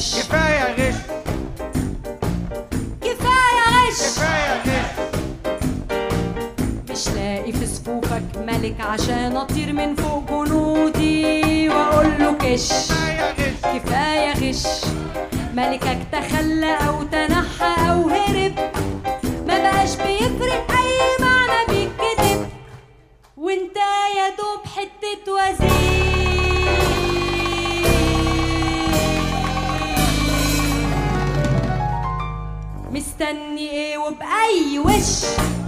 غش كفاية غش كفاية غش كفاية غش مش لاقي في صفوفك ملك عشان اطير من فوق جنودي واقول له كش كفاية غش كفاية غش ملكك تخلى أو تنحى أو هرب ما بقاش بيفرق أي معنى بيتكتب وانت يا دوب حتة وزير مستني ايه وبأي وش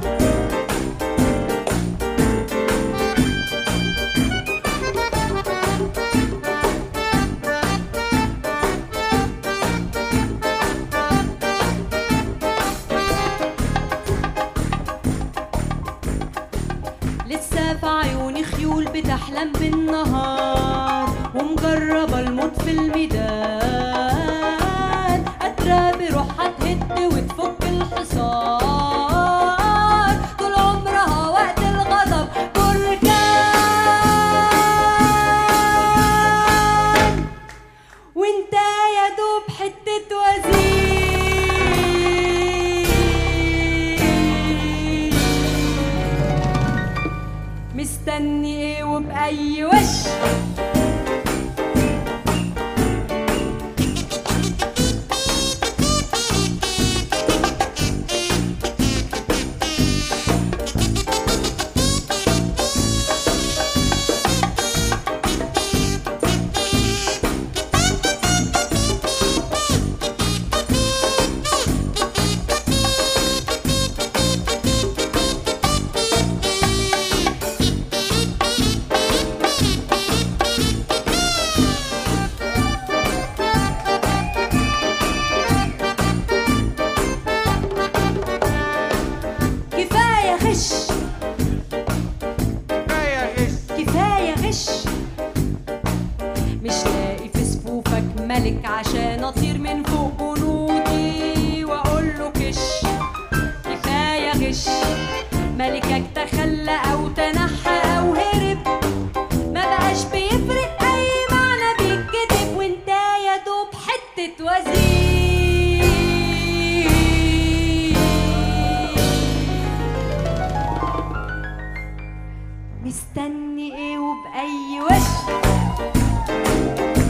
لسه في عيوني خيول بتحلم بالنهار ومجربة الموت في الميدان قادرة بروحها تهد وتفك الحصار طول عمرها وقت الغضب بركان وانت يا دوب حتة وزير مستني ايه وبأي وش كفاية غش كفاية غش كفاية غش مش لاقي في صفوفك ملك عشان اطير من فوق جنودي واقول له كش كفاية غش ملكك تخلى او تنحى او هرب ما بقاش بيفرق اي معنى بيتكتب وانت يا دوب حتة وزير مستني ايه وبأي وش